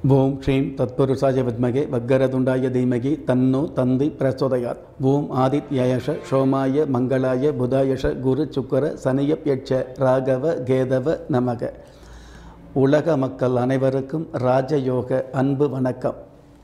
ஓம் ஸ்ரீம் தத்புருஷாய வித்மகே வக்கரதுண்டாய தீமகி தன்னோ தந்தி பிரசோதயாத் ஓம் ஆதித்யயஷ சோமாய மங்களாய புதாயஷ குரு சுக்கர சனியப்யட்ச ராகவ கேதவ நமக உலக மக்கள் அனைவருக்கும் ராஜயோக அன்பு வணக்கம்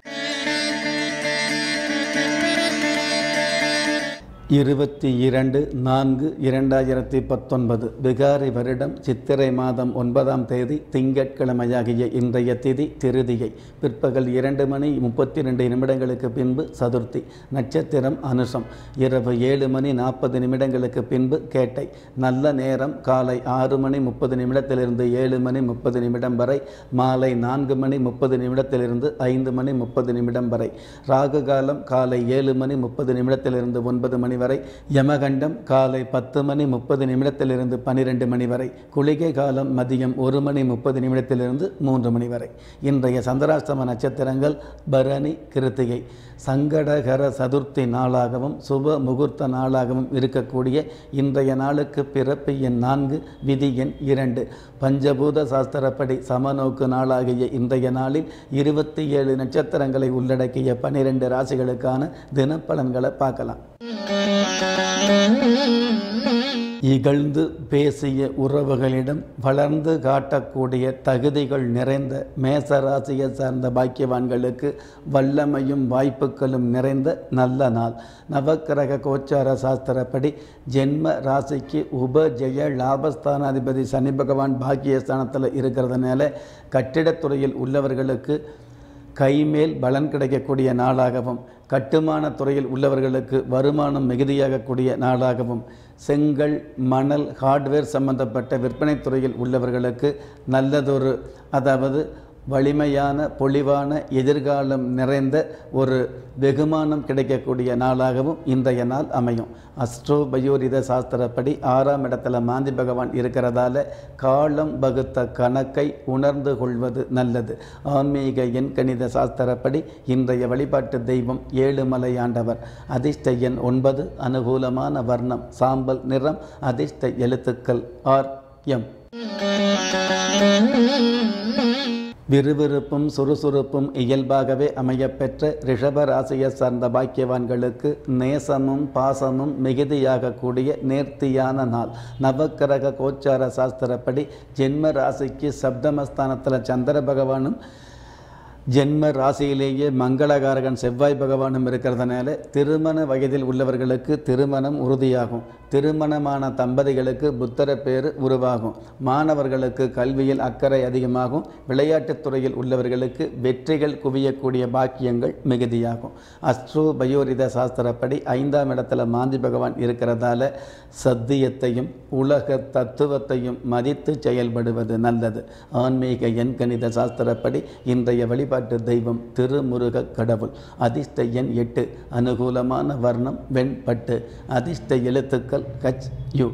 இருபத்தி இரண்டு நான்கு இரண்டாயிரத்தி பத்தொன்பது பிகாரி வருடம் சித்திரை மாதம் ஒன்பதாம் தேதி திங்கட்கிழமையாகிய இன்றைய திதி திருதியை பிற்பகல் இரண்டு மணி முப்பத்தி ரெண்டு நிமிடங்களுக்கு பின்பு சதுர்த்தி நட்சத்திரம் அனுஷம் இரவு ஏழு மணி நாற்பது நிமிடங்களுக்கு பின்பு கேட்டை நல்ல நேரம் காலை ஆறு மணி முப்பது நிமிடத்திலிருந்து ஏழு மணி முப்பது நிமிடம் வரை மாலை நான்கு மணி முப்பது நிமிடத்திலிருந்து ஐந்து மணி முப்பது நிமிடம் வரை ராகு காலம் காலை ஏழு மணி முப்பது நிமிடத்திலிருந்து ஒன்பது மணி வரை யமகண்டம் காலை பத்து மணி முப்பது நிமிடத்திலிருந்து பன்னிரெண்டு மணி வரை குளிகை காலம் மதியம் ஒரு மணி முப்பது நிமிடத்திலிருந்து மூன்று மணி வரை இன்றைய சந்திராஷ்டம நட்சத்திரங்கள் பரணி கிருத்திகை சங்கடகர சதுர்த்தி நாளாகவும் சுப முகூர்த்த நாளாகவும் இருக்கக்கூடிய இன்றைய நாளுக்கு பிறப்பு எண் நான்கு விதி எண் இரண்டு பஞ்சபூத சாஸ்திரப்படி சமநோக்கு நாளாகிய இன்றைய நாளில் இருபத்தி ஏழு நட்சத்திரங்களை உள்ளடக்கிய பன்னிரெண்டு ராசிகளுக்கான தினப்பலன்களை பார்க்கலாம் இகழ்ந்து பேசிய உறவுகளிடம் வளர்ந்து காட்டக்கூடிய தகுதிகள் நிறைந்த மேச ராசியை சார்ந்த பாக்கியவான்களுக்கு வல்லமையும் வாய்ப்புகளும் நிறைந்த நல்ல நாள் நவக்கிரக கோச்சார சாஸ்திரப்படி ஜென்ம ராசிக்கு உபஜெய லாபஸ்தானாதிபதி சனி பகவான் பாக்கியஸ்தானத்தில் இருக்கிறதுனால கட்டிடத்துறையில் உள்ளவர்களுக்கு கைமேல் பலன் கிடைக்கக்கூடிய நாளாகவும் கட்டுமான துறையில் உள்ளவர்களுக்கு வருமானம் மிகுதியாகக்கூடிய நாளாகவும் செங்கல் மணல் ஹார்ட்வேர் சம்பந்தப்பட்ட விற்பனை துறையில் உள்ளவர்களுக்கு நல்லதொரு அதாவது வலிமையான பொலிவான எதிர்காலம் நிறைந்த ஒரு வெகுமானம் கிடைக்கக்கூடிய நாளாகவும் இன்றைய நாள் அமையும் அஸ்ட்ரோ பயோரித சாஸ்திரப்படி ஆறாம் இடத்துல மாந்தி பகவான் இருக்கிறதால காலம் வகுத்த கணக்கை உணர்ந்து கொள்வது நல்லது ஆன்மீக எண் கணித சாஸ்திரப்படி இன்றைய வழிபாட்டு தெய்வம் ஏழுமலையாண்டவர் அதிர்ஷ்ட எண் ஒன்பது அனுகூலமான வர்ணம் சாம்பல் நிறம் அதிர்ஷ்ட எழுத்துக்கள் ஆர் எம் விறுவிறுப்பும் சுறுசுறுப்பும் இயல்பாகவே அமையப்பெற்ற ரிஷப ராசியை சார்ந்த பாக்கியவான்களுக்கு நேசமும் பாசமும் மிகுதியாகக்கூடிய நேர்த்தியான நாள் நவக்கிரக கோச்சார சாஸ்திரப்படி ஜென்ம ராசிக்கு சப்தமஸ்தானத்தில் சந்திர பகவானும் ஜென்ம ராசியிலேயே மங்களகாரகன் செவ்வாய் பகவானும் இருக்கிறதுனால திருமண வயதில் உள்ளவர்களுக்கு திருமணம் உறுதியாகும் திருமணமான தம்பதிகளுக்கு புத்தர பேர் உருவாகும் மாணவர்களுக்கு கல்வியில் அக்கறை அதிகமாகும் விளையாட்டுத் துறையில் உள்ளவர்களுக்கு வெற்றிகள் குவியக்கூடிய பாக்கியங்கள் மிகுதியாகும் அஸ்ட்ரோ பயோரித சாஸ்திரப்படி ஐந்தாம் இடத்துல மாந்தி பகவான் இருக்கிறதால சத்தியத்தையும் உலக தத்துவத்தையும் மதித்து செயல்படுவது நல்லது ஆன்மீக எண் கணித சாஸ்திரப்படி இன்றைய வழிபாட்டு தெய்வம் திருமுருக கடவுள் அதிர்ஷ்ட எண் எட்டு அனுகூலமான வர்ணம் வெண்பட்டு அதிர்ஷ்ட எழுத்துக்கள் கச் யு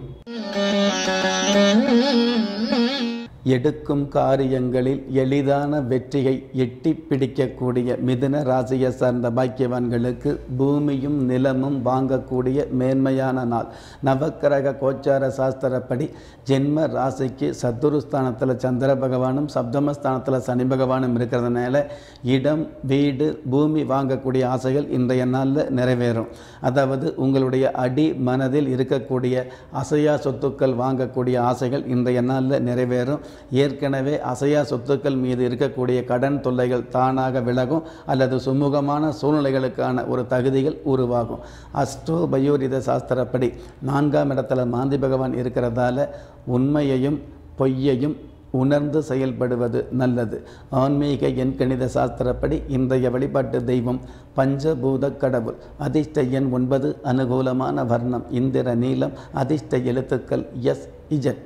எடுக்கும் காரியங்களில் எளிதான வெற்றியை எட்டி பிடிக்கக்கூடிய மிதுன ராசியை சார்ந்த பாக்கியவான்களுக்கு பூமியும் நிலமும் வாங்கக்கூடிய மேன்மையான நாள் நவக்கிரக கோச்சார சாஸ்திரப்படி ஜென்ம ராசிக்கு சத்துருஸ்தானத்தில் சந்திர பகவானும் சப்தமஸ்தானத்தில் சனி பகவானும் இருக்கிறதுனால இடம் வீடு பூமி வாங்கக்கூடிய ஆசைகள் இன்றைய நாளில் நிறைவேறும் அதாவது உங்களுடைய அடி மனதில் இருக்கக்கூடிய அசையா சொத்துக்கள் வாங்கக்கூடிய ஆசைகள் இன்றைய நாளில் நிறைவேறும் ஏற்கனவே அசையா சொத்துக்கள் மீது இருக்கக்கூடிய கடன் தொல்லைகள் தானாக விலகும் அல்லது சுமூகமான சூழ்நிலைகளுக்கான ஒரு தகுதிகள் உருவாகும் அஸ்ட்ரோ பயோரித சாஸ்திரப்படி நான்காம் இடத்துல மாந்தி பகவான் இருக்கிறதால உண்மையையும் பொய்யையும் உணர்ந்து செயல்படுவது நல்லது ஆன்மீக எண் கணித சாஸ்திரப்படி இன்றைய வழிபாட்டு தெய்வம் பஞ்சபூத கடவுள் அதிர்ஷ்ட எண் ஒன்பது அனுகூலமான வர்ணம் இந்திர நீலம் அதிர்ஷ்ட எழுத்துக்கள் எஸ் இஜட்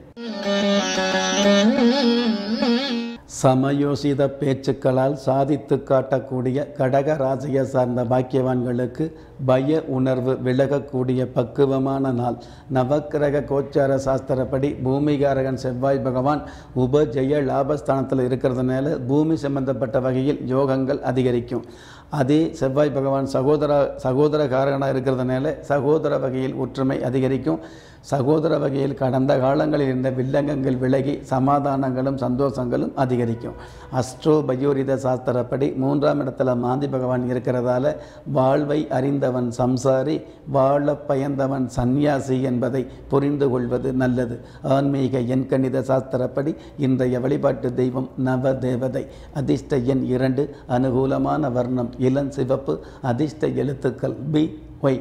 சமயோசித பேச்சுக்களால் சாதித்து காட்டக்கூடிய கடக ராசியை சார்ந்த பாக்கியவான்களுக்கு பய உணர்வு விலகக்கூடிய பக்குவமான நாள் நவக்கிரக கோச்சார சாஸ்திரப்படி பூமிகாரகன் செவ்வாய் பகவான் உபஜெய லாபஸ்தானத்தில் இருக்கிறதுனால பூமி சம்பந்தப்பட்ட வகையில் யோகங்கள் அதிகரிக்கும் அதே செவ்வாய் பகவான் சகோதர சகோதர காரகனாக இருக்கிறதுனால சகோதர வகையில் ஒற்றுமை அதிகரிக்கும் சகோதர வகையில் கடந்த காலங்களில் இருந்த வில்லங்கங்கள் விலகி சமாதானங்களும் சந்தோஷங்களும் அதிகரிக்கும் அஸ்ட்ரோ பயோரித சாஸ்திரப்படி மூன்றாம் இடத்துல மாந்தி பகவான் இருக்கிறதால வாழ்வை அறிந்தவன் சம்சாரி வாழ பயந்தவன் சந்நியாசி என்பதை புரிந்து கொள்வது நல்லது ஆன்மீக எண்கணித சாஸ்திரப்படி இன்றைய வழிபாட்டு தெய்வம் நவ தேவதை அதிர்ஷ்ட எண் இரண்டு அனுகூலமான வர்ணம் இளம் சிவப்பு அதிர்ஷ்ட எழுத்துக்கள் பி ஒய்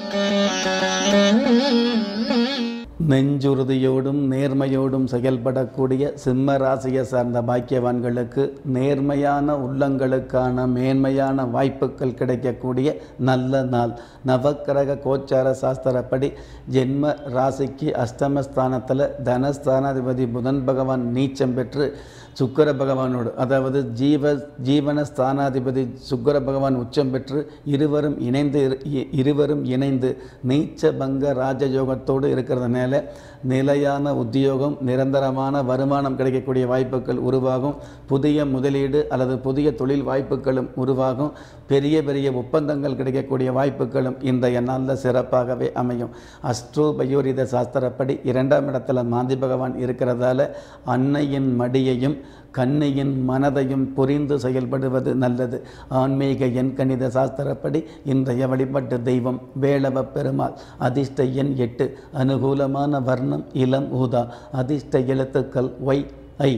நெஞ்சுறுதியோடும் நேர்மையோடும் செயல்படக்கூடிய சிம்ம ராசியை சார்ந்த பாக்கியவான்களுக்கு நேர்மையான உள்ளங்களுக்கான மேன்மையான வாய்ப்புகள் கிடைக்கக்கூடிய நல்ல நாள் நவக்கிரக கோச்சார சாஸ்திரப்படி ஜென்ம ராசிக்கு அஷ்டமஸ்தானத்தில் தனஸ்தானாதிபதி புதன் பகவான் நீச்சம் பெற்று சுக்கர பகவானோடு அதாவது ஜீவ ஜீவன ஸ்தானாதிபதி சுக்கர பகவான் உச்சம் பெற்று இருவரும் இணைந்து இரு- இ- இருவரும் இணைந்து நீச்ச பங்க ராஜயோகத்தோடு இருக்கிறதுனால நிலையான உத்தியோகம் நிரந்தரமான வருமானம் கிடைக்கக்கூடிய வாய்ப்புகள் உருவாகும் புதிய முதலீடு அல்லது புதிய தொழில் வாய்ப்புகளும் உருவாகும் பெரிய பெரிய ஒப்பந்தங்கள் கிடைக்கக்கூடிய வாய்ப்புகளும் இன்றைய நாளில் சிறப்பாகவே அமையும் அஸ்ட்ரோ பயோரித சாஸ்திரப்படி இரண்டாம் இடத்துல மாந்தி பகவான் இருக்கிறதால அன்னையின் மடியையும் கண்ணையின் மனதையும் புரிந்து செயல்படுவது நல்லது ஆன்மீக எண்கணித சாஸ்திரப்படி இன்றைய வழிபாட்டு தெய்வம் வேளவ பெருமாள் அதிர்ஷ்ட எண் எட்டு அனுகூலமான வர்ணம் இளம் ஊதா அதிர்ஷ்ட எழுத்துக்கள் ஒய் ஐ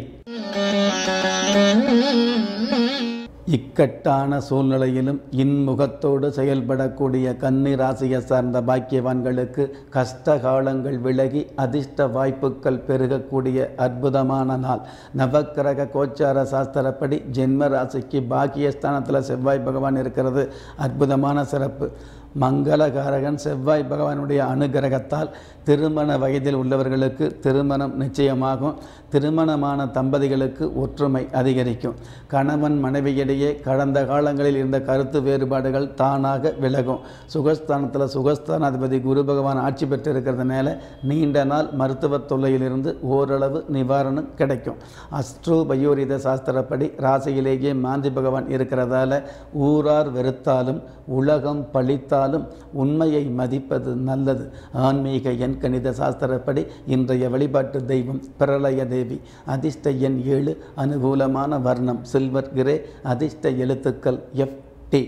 இக்கட்டான சூழ்நிலையிலும் இன்முகத்தோடு செயல்படக்கூடிய கன்னி ராசியை சார்ந்த பாக்கியவான்களுக்கு கஷ்ட காலங்கள் விலகி அதிர்ஷ்ட வாய்ப்புகள் பெருகக்கூடிய அற்புதமான நாள் நவக்கிரக கோச்சார சாஸ்திரப்படி ஜென்ம ராசிக்கு பாக்கியஸ்தானத்தில் செவ்வாய் பகவான் இருக்கிறது அற்புதமான சிறப்பு மங்களகாரகன் செவ்வாய் பகவானுடைய அனுகிரகத்தால் திருமண வயதில் உள்ளவர்களுக்கு திருமணம் நிச்சயமாகும் திருமணமான தம்பதிகளுக்கு ஒற்றுமை அதிகரிக்கும் கணவன் மனைவியிடையே கடந்த காலங்களில் இருந்த கருத்து வேறுபாடுகள் தானாக விலகும் சுகஸ்தானத்தில் சுகஸ்தானாதிபதி குரு பகவான் ஆட்சி பெற்றிருக்கிறதுனால நீண்ட நாள் மருத்துவ தொல்லையிலிருந்து ஓரளவு நிவாரணம் கிடைக்கும் அஸ்ட்ரோ பயோரித சாஸ்திரப்படி ராசியிலேயே மாந்தி பகவான் இருக்கிறதால ஊரார் வெறுத்தாலும் உலகம் பழித்தாலும் உண்மையை மதிப்பது நல்லது ஆன்மீக எண்கணித சாஸ்திரப்படி இன்றைய வழிபாட்டு தெய்வம் பிரளய தேவி அதிர்ஷ்ட எண் ஏழு அனுகூலமான வர்ணம் சில்வர் கிரே அதிர்ஷ்ட எழுத்துக்கள் எஃப் டி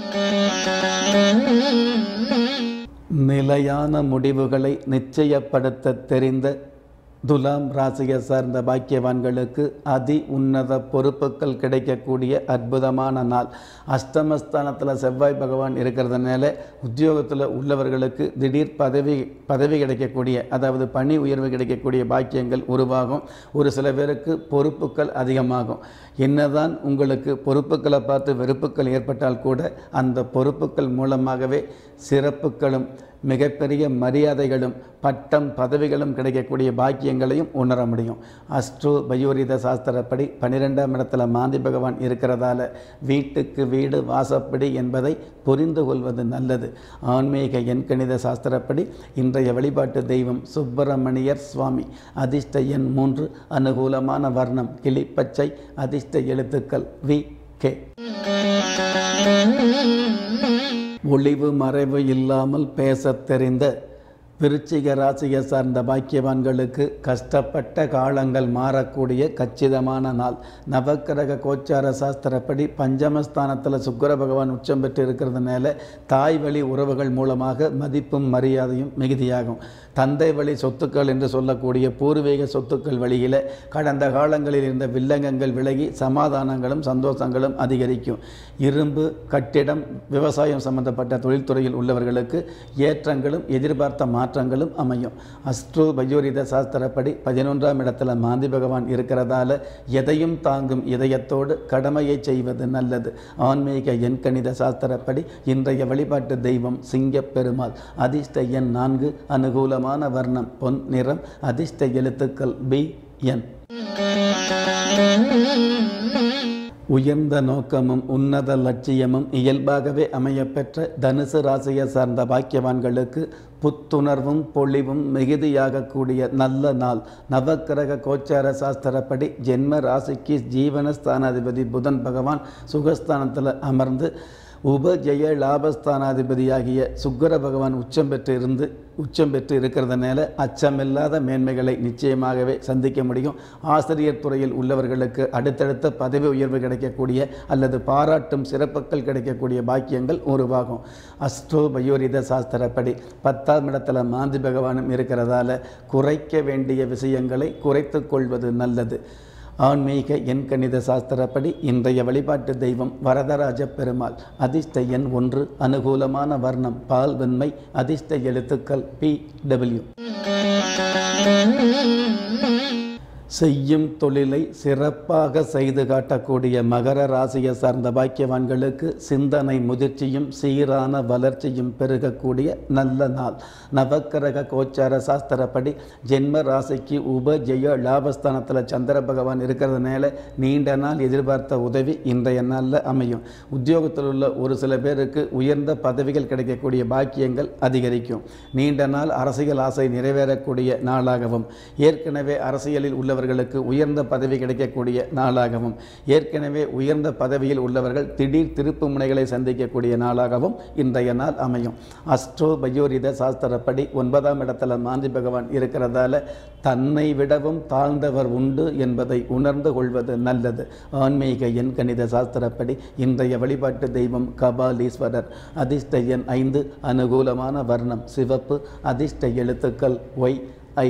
நிலையான முடிவுகளை நிச்சயப்படுத்த தெரிந்த துலாம் ராசியை சார்ந்த பாக்கியவான்களுக்கு அதி உன்னத பொறுப்புகள் கிடைக்கக்கூடிய அற்புதமான நாள் அஷ்டமஸ்தானத்தில் செவ்வாய் பகவான் இருக்கிறதுனால உத்தியோகத்தில் உள்ளவர்களுக்கு திடீர் பதவி பதவி கிடைக்கக்கூடிய அதாவது பணி உயர்வு கிடைக்கக்கூடிய பாக்கியங்கள் உருவாகும் ஒரு சில பேருக்கு பொறுப்புகள் அதிகமாகும் என்னதான் உங்களுக்கு பொறுப்புகளை பார்த்து வெறுப்புகள் ஏற்பட்டால் கூட அந்த பொறுப்புகள் மூலமாகவே சிறப்புகளும் மிகப்பெரிய மரியாதைகளும் பட்டம் பதவிகளும் கிடைக்கக்கூடிய பாக்கியங்களையும் உணர முடியும் அஸ்ட்ரோ பயோரித சாஸ்திரப்படி பன்னிரெண்டாம் இடத்துல மாந்தி பகவான் இருக்கிறதால வீட்டுக்கு வீடு வாசப்படி என்பதை புரிந்து கொள்வது நல்லது ஆன்மீக எண்கணித சாஸ்திரப்படி இன்றைய வழிபாட்டு தெய்வம் சுப்பிரமணியர் சுவாமி அதிர்ஷ்ட எண் மூன்று அனுகூலமான வர்ணம் கிளிப்பச்சை அதிர்ஷ்ட எழுத்துக்கள் வி கே ஒளிவு மறைவு இல்லாமல் பேசத் தெரிந்த விருச்சிக ராசியை சார்ந்த பாக்கியவான்களுக்கு கஷ்டப்பட்ட காலங்கள் மாறக்கூடிய கச்சிதமான நாள் நவக்கிரக கோச்சார சாஸ்திரப்படி பஞ்சமஸ்தானத்தில் சுக்கிர பகவான் உச்சம் பெற்று இருக்கிறதுனால தாய் வழி உறவுகள் மூலமாக மதிப்பும் மரியாதையும் மிகுதியாகும் தந்தை வழி சொத்துக்கள் என்று சொல்லக்கூடிய பூர்வீக சொத்துக்கள் வழியில் கடந்த காலங்களில் இருந்த வில்லங்கங்கள் விலகி சமாதானங்களும் சந்தோஷங்களும் அதிகரிக்கும் இரும்பு கட்டிடம் விவசாயம் சம்பந்தப்பட்ட தொழில்துறையில் உள்ளவர்களுக்கு ஏற்றங்களும் எதிர்பார்த்த மாற்றங்களும் அமையும் அஸ்ட்ரோ பயோரித சாஸ்திரப்படி பதினொன்றாம் இடத்துல மாந்தி பகவான் இருக்கிறதால எதையும் தாங்கும் இதயத்தோடு கடமையை செய்வது நல்லது ஆன்மீக எண்கணித சாஸ்திரப்படி இன்றைய வழிபாட்டு தெய்வம் சிங்கப் பெருமாள் அதிர்ஷ்ட எண் நான்கு அனுகூலமான வர்ணம் பொன் நிறம் அதிர்ஷ்ட எழுத்துக்கள் பி என் உயர்ந்த நோக்கமும் உன்னத லட்சியமும் இயல்பாகவே அமையப்பெற்ற தனுசு ராசியை சார்ந்த பாக்கியவான்களுக்கு புத்துணர்வும் பொலிவும் மிகுதியாகக்கூடிய நல்ல நாள் நவக்கிரக கோச்சார சாஸ்திரப்படி ஜென்ம ராசிக்கு ஜீவனஸ்தானாதிபதி புதன் பகவான் சுகஸ்தானத்தில் அமர்ந்து உபஜெய லாபஸ்தானாதிபதியாகிய சுக்கர பகவான் உச்சம் பெற்று இருந்து உச்சம் பெற்று இருக்கிறதுனால அச்சமில்லாத மேன்மைகளை நிச்சயமாகவே சந்திக்க முடியும் ஆசிரியர் துறையில் உள்ளவர்களுக்கு அடுத்தடுத்த பதவி உயர்வு கிடைக்கக்கூடிய அல்லது பாராட்டும் சிறப்புகள் கிடைக்கக்கூடிய பாக்கியங்கள் உருவாகும் அஸ்ட்ரோ பயோரித சாஸ்திரப்படி பத்தாம் இடத்துல மாந்தி பகவானும் இருக்கிறதால குறைக்க வேண்டிய விஷயங்களை குறைத்து கொள்வது நல்லது ஆன்மீக எண் கணித சாஸ்திரப்படி இன்றைய வழிபாட்டு தெய்வம் வரதராஜ பெருமாள் அதிர்ஷ்ட எண் ஒன்று அனுகூலமான வர்ணம் பால் வெண்மை அதிர்ஷ்ட எழுத்துக்கள் பி டபிள்யூ செய்யும் தொழிலை சிறப்பாக செய்து காட்டக்கூடிய மகர ராசியை சார்ந்த பாக்கியவான்களுக்கு சிந்தனை முதிர்ச்சியும் சீரான வளர்ச்சியும் பெருகக்கூடிய நல்ல நாள் நவக்கிரக கோச்சார சாஸ்திரப்படி ஜென்ம ராசிக்கு உப ஜெய லாபஸ்தானத்தில் சந்திர பகவான் இருக்கிறதுனால நீண்ட நாள் எதிர்பார்த்த உதவி இன்றைய நாளில் அமையும் உத்தியோகத்தில் உள்ள ஒரு சில பேருக்கு உயர்ந்த பதவிகள் கிடைக்கக்கூடிய பாக்கியங்கள் அதிகரிக்கும் நீண்ட நாள் அரசியல் ஆசை நிறைவேறக்கூடிய நாளாகவும் ஏற்கனவே அரசியலில் உள்ளவர்களுக்கு உயர்ந்த பதவி கிடைக்கக்கூடிய நாளாகவும் ஏற்கனவே உயர்ந்த பதவியில் உள்ளவர்கள் திடீர் திருப்பு முனைகளை சந்திக்கக்கூடிய நாளாகவும் இன்றைய நாள் அமையும் அஸ்ட்ரோ பயோரித சாஸ்திரப்படி ஒன்பதாம் இடத்துல மாந்தி பகவான் இருக்கிறதால தன்னை விடவும் தாழ்ந்தவர் உண்டு என்பதை உணர்ந்து கொள்வது நல்லது ஆன்மீக எண் கணித சாஸ்திரப்படி இன்றைய வழிபாட்டு தெய்வம் கபாலீஸ்வரர் அதிர்ஷ்ட எண் ஐந்து அனுகூலமான வர்ணம் சிவப்பு அதிர்ஷ்ட எழுத்துக்கள் ஒய் ஐ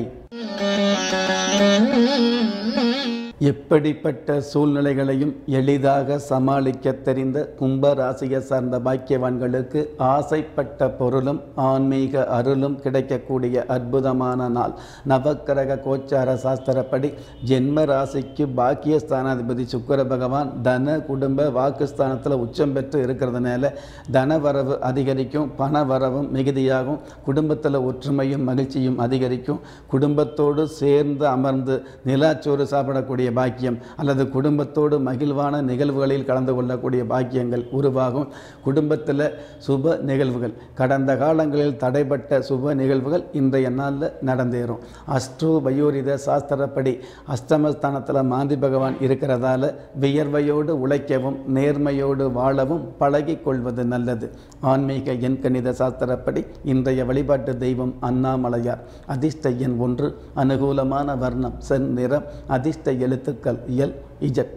எப்படிப்பட்ட சூழ்நிலைகளையும் எளிதாக சமாளிக்க தெரிந்த கும்ப ராசியை சார்ந்த பாக்கியவான்களுக்கு ஆசைப்பட்ட பொருளும் ஆன்மீக அருளும் கிடைக்கக்கூடிய அற்புதமான நாள் நவக்கிரக கோச்சார சாஸ்திரப்படி ஜென்ம ராசிக்கு பாக்கியஸ்தானாதிபதி சுக்கர பகவான் தன குடும்ப வாக்குஸ்தானத்தில் உச்சம் பெற்று இருக்கிறதுனால தன வரவு அதிகரிக்கும் பண வரவும் மிகுதியாகும் குடும்பத்தில் ஒற்றுமையும் மகிழ்ச்சியும் அதிகரிக்கும் குடும்பத்தோடு சேர்ந்து அமர்ந்து நிலாச்சோறு சாப்பிடக்கூடிய பாக்கியம் அல்லது குடும்பத்தோடு மகிழ்வான நிகழ்வுகளில் கலந்து கொள்ளக்கூடிய பாக்கியங்கள் உருவாகும் குடும்பத்தில் சுப நிகழ்வுகள் கடந்த காலங்களில் தடைப்பட்ட சுப நிகழ்வுகள் இன்றைய நாளில் நடந்தேறும் அஸ்ட்ரோ பயோரித சாஸ்திரப்படி அஷ்டமஸ்தானத்தில் மாந்தி பகவான் இருக்கிறதால வியர்வையோடு உழைக்கவும் நேர்மையோடு வாழவும் பழகிக் கொள்வது நல்லது ஆன்மீக எண் கணித சாஸ்திரப்படி இன்றைய வழிபாட்டு தெய்வம் அண்ணாமலையார் அதிர்ஷ்ட எண் ஒன்று அனுகூலமான வர்ணம் செந் நிறம் அதிர்ஷ்ட எழுத்துக்கள் இயல் இஜட்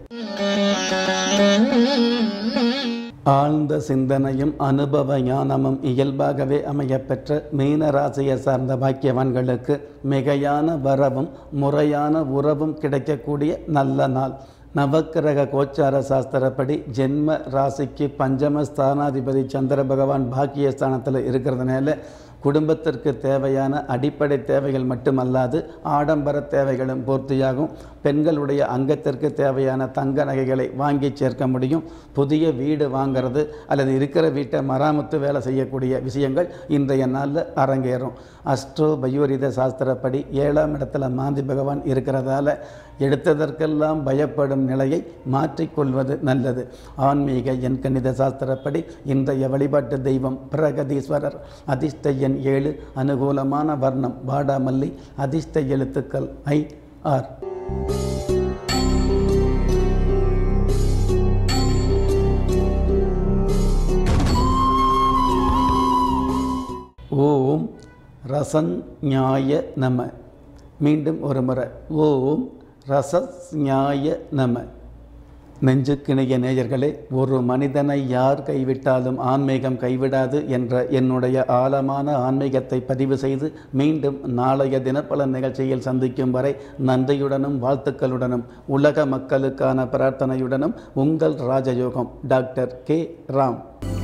ஆழ்ந்த சிந்தனையும் அனுபவ ஞானமும் இயல்பாகவே அமையப்பெற்ற மீன ராசியை சார்ந்த பாக்கியவான்களுக்கு மிகையான வரவும் முறையான உறவும் கிடைக்கக்கூடிய நல்ல நாள் நவக்கிரக கோச்சார சாஸ்திரப்படி ஜென்ம ராசிக்கு பஞ்சம ஸ்தானாதிபதி சந்திர பகவான் பாக்கியஸ்தானத்தில் இருக்கிறதுனால குடும்பத்திற்கு தேவையான அடிப்படை தேவைகள் மட்டுமல்லாது ஆடம்பர தேவைகளும் பூர்த்தியாகும் பெண்களுடைய அங்கத்திற்கு தேவையான தங்க நகைகளை வாங்கி சேர்க்க முடியும் புதிய வீடு வாங்கிறது அல்லது இருக்கிற வீட்டை மராமத்து வேலை செய்யக்கூடிய விஷயங்கள் இன்றைய நாளில் அரங்கேறும் அஸ்ட்ரோ பயோரித சாஸ்திரப்படி ஏழாம் இடத்துல மாந்தி பகவான் இருக்கிறதால எடுத்ததற்கெல்லாம் பயப்படும் நிலையை மாற்றிக்கொள்வது நல்லது ஆன்மீக எண் கணித சாஸ்திரப்படி இன்றைய வழிபாட்டு தெய்வம் பிரகதீஸ்வரர் அதிர்ஷ்ட எண் ஏழு அனுகூலமான வர்ணம் பாடாமல்லி அதிர்ஷ்ட எழுத்துக்கள் ஐ ஆர் ஓம் ரசஞாய நம மீண்டும் ஒரு முறை ஓம் ரசஞாய நம நெஞ்சுக்கிணைய நேயர்களே ஒரு மனிதனை யார் கைவிட்டாலும் ஆன்மீகம் கைவிடாது என்ற என்னுடைய ஆழமான ஆன்மீகத்தை பதிவு செய்து மீண்டும் நாளைய தினப்பலன் நிகழ்ச்சியில் சந்திக்கும் வரை நன்றியுடனும் வாழ்த்துக்களுடனும் உலக மக்களுக்கான பிரார்த்தனையுடனும் உங்கள் ராஜயோகம் டாக்டர் கே ராம்